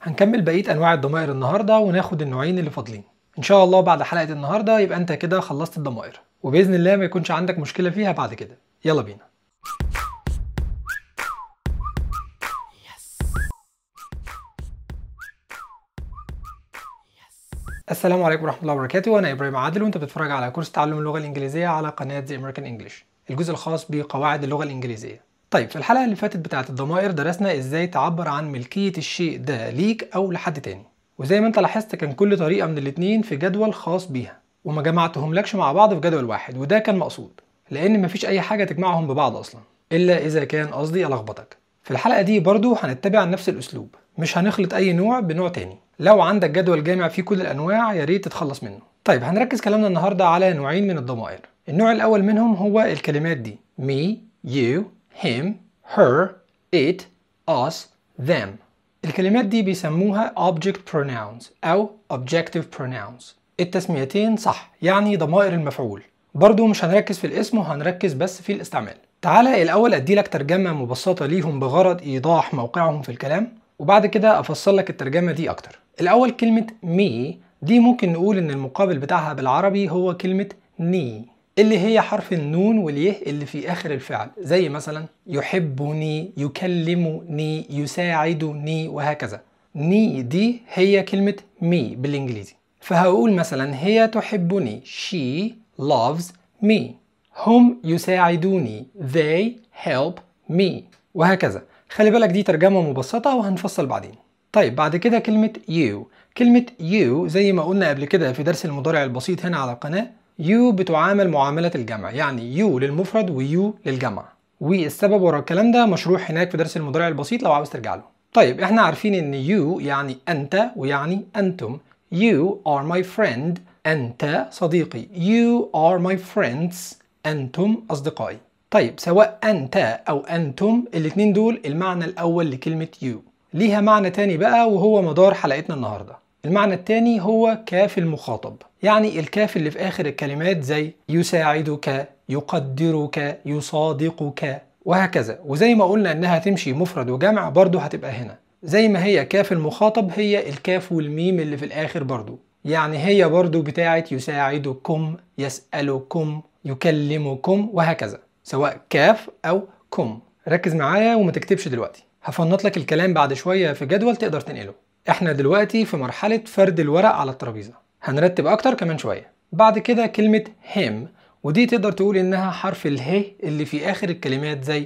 هنكمل بقية أنواع الضمائر النهاردة وناخد النوعين اللي فاضلين إن شاء الله بعد حلقة النهاردة يبقى أنت كده خلصت الضمائر وبإذن الله ما يكونش عندك مشكلة فيها بعد كده يلا بينا السلام عليكم ورحمة الله وبركاته أنا إبراهيم عادل وأنت بتتفرج على كورس تعلم اللغة الإنجليزية على قناة The American English الجزء الخاص بقواعد اللغة الإنجليزية طيب في الحلقة اللي فاتت بتاعت الضمائر درسنا إزاي تعبر عن ملكية الشيء ده ليك أو لحد تاني وزي ما أنت لاحظت كان كل طريقة من الاتنين في جدول خاص بيها وما جمعتهم لكش مع بعض في جدول واحد وده كان مقصود لأن مفيش أي حاجة تجمعهم ببعض أصلا إلا إذا كان قصدي ألخبطك في الحلقة دي برضو هنتبع نفس الأسلوب مش هنخلط أي نوع بنوع تاني لو عندك جدول جامع فيه كل الأنواع يا ريت تتخلص منه طيب هنركز كلامنا النهاردة على نوعين من الضمائر النوع الأول منهم هو الكلمات دي me, you, him, her, it, us, them الكلمات دي بيسموها object pronouns أو objective pronouns التسميتين صح يعني ضمائر المفعول برضو مش هنركز في الاسم وهنركز بس في الاستعمال تعالى الأول أدي لك ترجمة مبسطة ليهم بغرض إيضاح موقعهم في الكلام وبعد كده أفصل لك الترجمة دي أكتر الأول كلمة me دي ممكن نقول إن المقابل بتاعها بالعربي هو كلمة ني اللي هي حرف النون واليه اللي في آخر الفعل زي مثلا يحبني يكلمني يساعدني وهكذا ني دي هي كلمة me بالإنجليزي فهقول مثلا هي تحبني she loves me هم يساعدوني they help me وهكذا خلي بالك دي ترجمة مبسطة وهنفصل بعدين طيب بعد كده كلمة you كلمة you زي ما قلنا قبل كده في درس المضارع البسيط هنا على القناة you بتعامل معاملة الجمع يعني you للمفرد و you للجمع والسبب ورا الكلام ده مشروح هناك في درس المضارع البسيط لو عاوز ترجع له طيب احنا عارفين ان you يعني انت ويعني انتم you are my friend انت صديقي you are my friends انتم اصدقائي طيب سواء انت او انتم الاتنين دول المعنى الاول لكلمة you ليها معنى تاني بقى وهو مدار حلقتنا النهاردة المعنى التاني هو كاف المخاطب يعني الكاف اللي في آخر الكلمات زي يساعدك يقدرك يصادقك وهكذا وزي ما قلنا انها تمشي مفرد وجمع برضو هتبقى هنا زي ما هي كاف المخاطب هي الكاف والميم اللي في الآخر برضو يعني هي برضو بتاعت يساعدكم يسألكم يكلمكم وهكذا سواء كاف أو كم ركز معايا وما تكتبش دلوقتي هفنط لك الكلام بعد شوية في جدول تقدر تنقله احنا دلوقتي في مرحلة فرد الورق على الترابيزة هنرتب اكتر كمان شوية بعد كده كلمة him ودي تقدر تقول انها حرف اله اللي في اخر الكلمات زي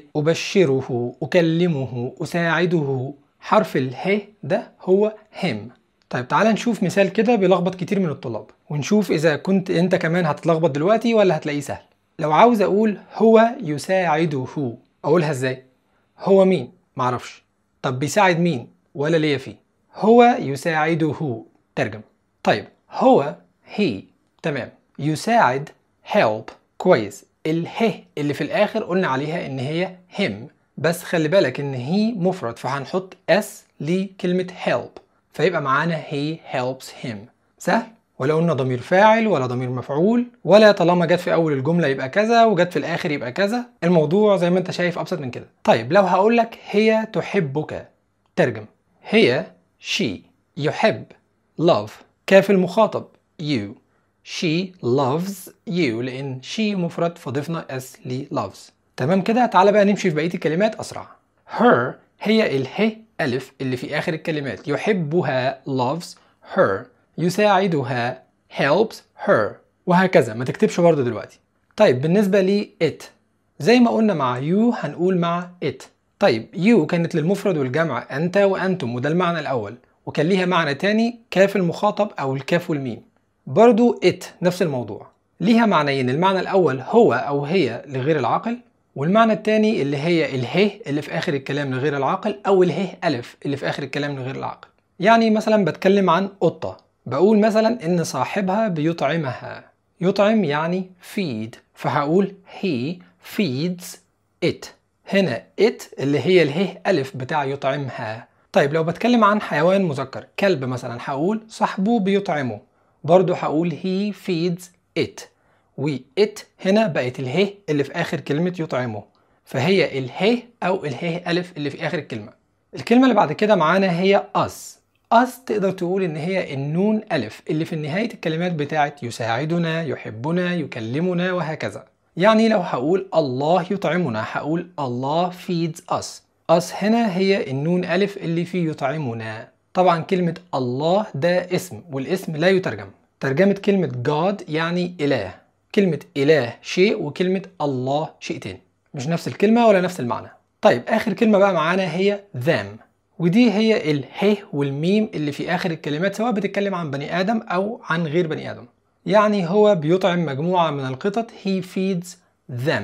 ابشره اكلمه اساعده حرف اله ده هو him طيب تعال نشوف مثال كده بيلخبط كتير من الطلاب ونشوف اذا كنت انت كمان هتتلخبط دلوقتي ولا هتلاقيه سهل لو عاوز اقول هو يساعده اقولها ازاي هو مين معرفش طب بيساعد مين ولا ليا فيه هو يساعده ترجم طيب هو هي تمام يساعد help كويس اله اللي في الاخر قلنا عليها ان هي him بس خلي بالك ان هي مفرد فهنحط s لكلمة help فيبقى معانا he helps him سهل ولا قلنا ضمير فاعل ولا ضمير مفعول ولا طالما جت في اول الجمله يبقى كذا وجت في الاخر يبقى كذا الموضوع زي ما انت شايف ابسط من كده طيب لو هقول لك هي تحبك ترجم هي she يحب love كاف المخاطب you she loves you لان she مفرد فضفنا s ل loves تمام كده تعالى بقى نمشي في بقيه الكلمات اسرع her هي اله الف اللي في اخر الكلمات يحبها loves her يساعدها helps her وهكذا ما تكتبش برضه دلوقتي طيب بالنسبة لي it زي ما قلنا مع you هنقول مع it طيب you كانت للمفرد والجمع أنت وأنتم وده المعنى الأول وكان ليها معنى تاني كاف المخاطب أو الكاف والميم برضو it نفس الموضوع ليها معنيين المعنى الأول هو أو هي لغير العاقل والمعنى التاني اللي هي اله اللي في آخر الكلام لغير العاقل أو اله ألف اللي في آخر الكلام لغير العاقل يعني مثلا بتكلم عن قطة بقول مثلا إن صاحبها بيطعمها يطعم يعني feed فهقول he feeds it هنا it اللي هي اله ألف بتاع يطعمها طيب لو بتكلم عن حيوان مذكر كلب مثلا هقول صاحبه بيطعمه برضه هقول he feeds it و it هنا بقت اله اللي في آخر كلمة يطعمه فهي اله أو اله ألف اللي في آخر الكلمة الكلمة اللي بعد كده معانا هي us us تقدر تقول ان هي النون الف اللي في نهاية الكلمات بتاعت يساعدنا يحبنا يكلمنا وهكذا يعني لو هقول الله يطعمنا هقول الله feeds us us هنا هي النون ألف اللي في يطعمنا طبعا كلمة الله ده اسم والاسم لا يترجم ترجمة كلمة God يعني إله كلمة إله شيء وكلمة الله شيء تاني مش نفس الكلمة ولا نفس المعنى طيب آخر كلمة بقى معانا هي them ودي هي اله والميم اللي في آخر الكلمات سواء بتتكلم عن بني آدم أو عن غير بني آدم يعني هو بيطعم مجموعة من القطط he feeds them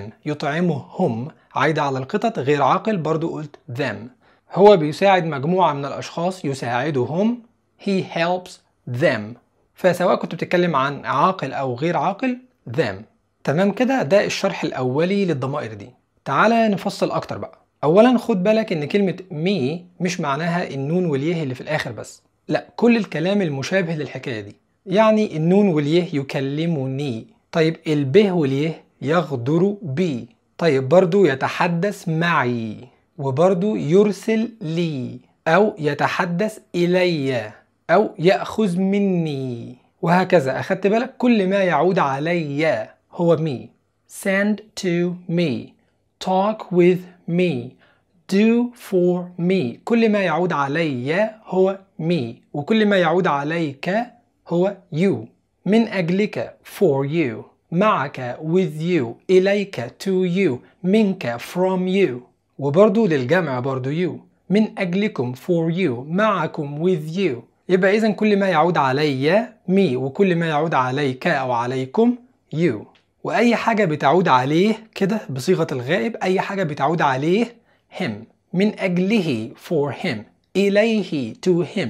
يطعمهم عايدة على القطط غير عاقل برضو قلت them هو بيساعد مجموعة من الأشخاص يساعدهم he helps them فسواء كنت بتتكلم عن عاقل أو غير عاقل them تمام كده ده الشرح الأولي للضمائر دي تعالى نفصل أكتر بقى أولا خد بالك إن كلمة me مش معناها النون واليه اللي في الآخر بس لا كل الكلام المشابه للحكاية دي يعني النون واليه يكلمني طيب البه واليه يغدر بي طيب برضو يتحدث معي وبرضو يرسل لي أو يتحدث إلي أو يأخذ مني وهكذا أخدت بالك كل ما يعود علي هو me send to me talk with me do for me كل ما يعود علي هو me وكل ما يعود عليك هو you من أجلك for you معك with you إليك to you منك from you وبرضو للجمع برضو you من أجلكم for you معكم with you يبقى إذا كل ما يعود علي me وكل ما يعود عليك أو عليكم you وأي حاجة بتعود عليه كده بصيغة الغائب أي حاجة بتعود عليه him من أجله for him إليه to him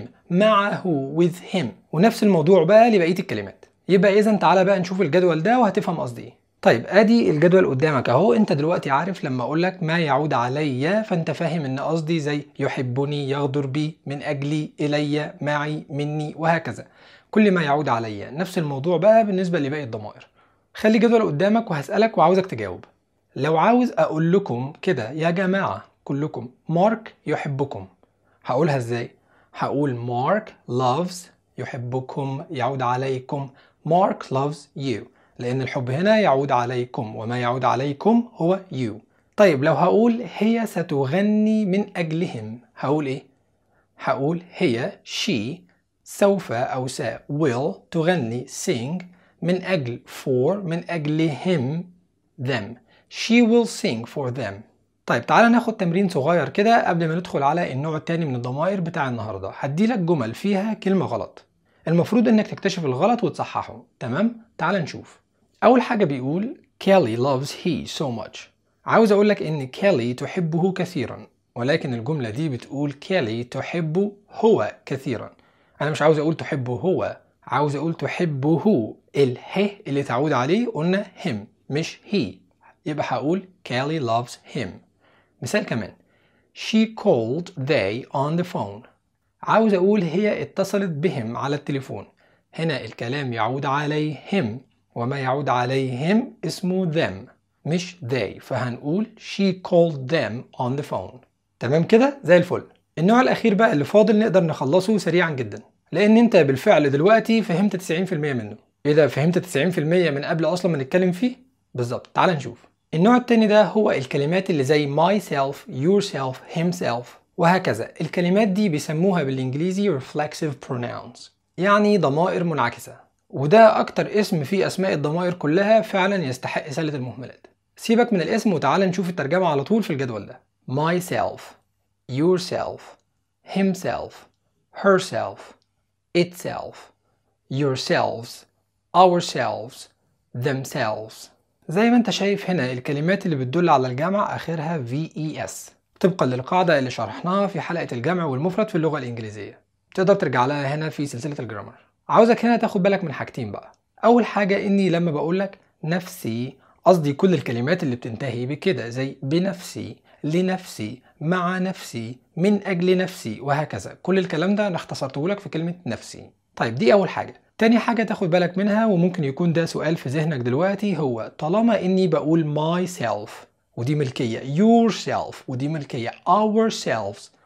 معه with him ونفس الموضوع بقى لبقية الكلمات يبقى إذا تعالى بقى نشوف الجدول ده وهتفهم قصدي إيه طيب ادي الجدول قدامك اهو انت دلوقتي عارف لما اقول لك ما يعود علي فانت فاهم ان قصدي زي يحبني يغدر بي من اجلي الي معي مني وهكذا كل ما يعود علي نفس الموضوع بقى بالنسبه لباقي الضمائر خلي جدول قدامك وهسالك وعاوزك تجاوب لو عاوز اقول لكم كده يا جماعه كلكم مارك يحبكم هقولها ازاي هقول مارك loves يحبكم يعود عليكم مارك loves you لأن الحب هنا يعود عليكم وما يعود عليكم هو you طيب لو هقول هي ستغني من أجلهم هقول إيه؟ هقول هي she سوف أو س will تغني sing من أجل for من أجلهم them she will sing for them طيب تعالى ناخد تمرين صغير كده قبل ما ندخل على النوع التاني من الضمائر بتاع النهارده هديلك جمل فيها كلمة غلط المفروض انك تكتشف الغلط وتصححه تمام تعال نشوف اول حاجة بيقول Kelly loves he so much عاوز اقول لك ان كيلي تحبه كثيرا ولكن الجملة دي بتقول كيلي تحب هو كثيرا انا مش عاوز اقول تحبه هو عاوز اقول تحبه اله اللي تعود عليه قلنا him مش he يبقى هقول Kelly loves him مثال كمان She called they on the phone عاوز أقول هي اتصلت بهم على التليفون هنا الكلام يعود عليهم وما يعود عليهم اسمه them مش they فهنقول she called them on the phone تمام كده زي الفل النوع الأخير بقى اللي فاضل نقدر نخلصه سريعا جدا لأن أنت بالفعل دلوقتي فهمت 90% منه إذا فهمت 90% من قبل أصلا ما نتكلم فيه بالظبط تعال نشوف النوع التاني ده هو الكلمات اللي زي myself, yourself, himself وهكذا الكلمات دي بيسموها بالإنجليزي reflexive pronouns يعني ضمائر منعكسة وده أكتر اسم في أسماء الضمائر كلها فعلا يستحق سلة المهملات سيبك من الاسم وتعالى نشوف الترجمة على طول في الجدول ده myself, yourself, himself, herself, itself, yourselves, ourselves, themselves زي ما انت شايف هنا الكلمات اللي بتدل على الجمع اخرها VES طبقا للقاعدة اللي شرحناها في حلقة الجمع والمفرد في اللغة الإنجليزية تقدر ترجع لها هنا في سلسلة الجرامر عاوزك هنا تاخد بالك من حاجتين بقى أول حاجة إني لما بقولك نفسي قصدي كل الكلمات اللي بتنتهي بكده زي بنفسي لنفسي مع نفسي من أجل نفسي وهكذا كل الكلام ده أنا اختصرته لك في كلمة نفسي طيب دي أول حاجة تاني حاجة تاخد بالك منها وممكن يكون ده سؤال في ذهنك دلوقتي هو طالما إني بقول myself ودي ملكية yourself ودي ملكية ourselves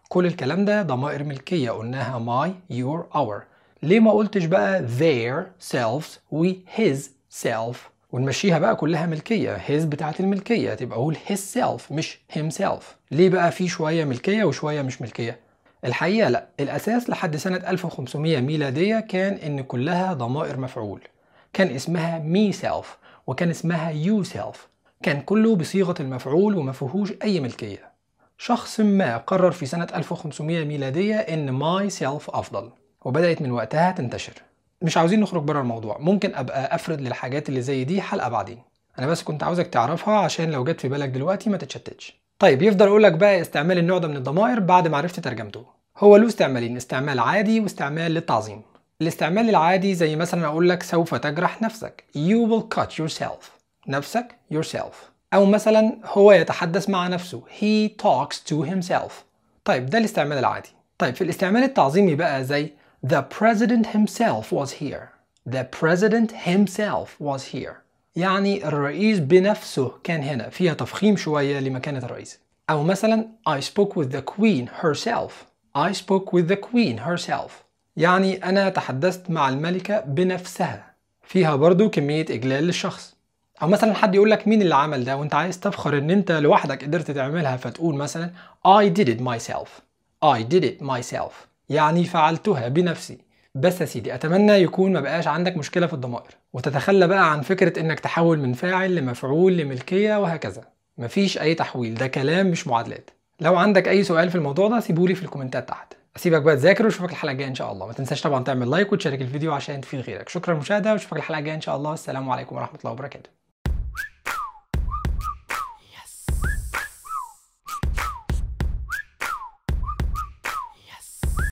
كل الكلام ده ضمائر ملكية قلناها my, your, our ليه ما قلتش بقى their selves و his self ونمشيها بقى كلها ملكية his بتاعت الملكية تبقى أقول his self مش himself ليه بقى في شوية ملكية وشوية مش ملكية الحقيقة لا الأساس لحد سنة 1500 ميلادية كان إن كلها ضمائر مفعول كان اسمها me self وكان اسمها you self كان كله بصيغة المفعول وما فيهوش أي ملكية شخص ما قرر في سنة 1500 ميلادية إن my self أفضل وبدأت من وقتها تنتشر مش عاوزين نخرج بره الموضوع ممكن أبقى أفرد للحاجات اللي زي دي حلقة بعدين أنا بس كنت عاوزك تعرفها عشان لو جت في بالك دلوقتي ما تتشتتش طيب يفضل أقول لك بقى استعمال النوع ده من الضمائر بعد ما عرفت ترجمته هو له استعمالين استعمال عادي واستعمال للتعظيم الاستعمال العادي زي مثلا أقول لك سوف تجرح نفسك you will cut yourself نفسك yourself أو مثلا هو يتحدث مع نفسه he talks to himself طيب ده الاستعمال العادي طيب في الاستعمال التعظيمي بقى زي the president himself was here the president himself was here يعني الرئيس بنفسه كان هنا فيها تفخيم شوية لمكانة الرئيس أو مثلا I spoke with the queen herself I spoke with the queen herself يعني أنا تحدثت مع الملكة بنفسها فيها برضو كمية إجلال للشخص او مثلا حد يقول لك مين اللي عمل ده وانت عايز تفخر ان انت لوحدك قدرت تعملها فتقول مثلا I did it myself I did it myself يعني فعلتها بنفسي بس يا سيدي اتمنى يكون ما بقاش عندك مشكله في الضمائر وتتخلى بقى عن فكره انك تحول من فاعل لمفعول لملكيه وهكذا مفيش اي تحويل ده كلام مش معادلات لو عندك اي سؤال في الموضوع ده سيبولي في الكومنتات تحت اسيبك بقى تذاكر واشوفك الحلقه الجايه ان شاء الله ما تنساش طبعا تعمل لايك وتشارك الفيديو عشان تفيد غيرك شكرا للمشاهده واشوفك الحلقه الجايه ان شاء الله السلام عليكم ورحمه الله وبركاته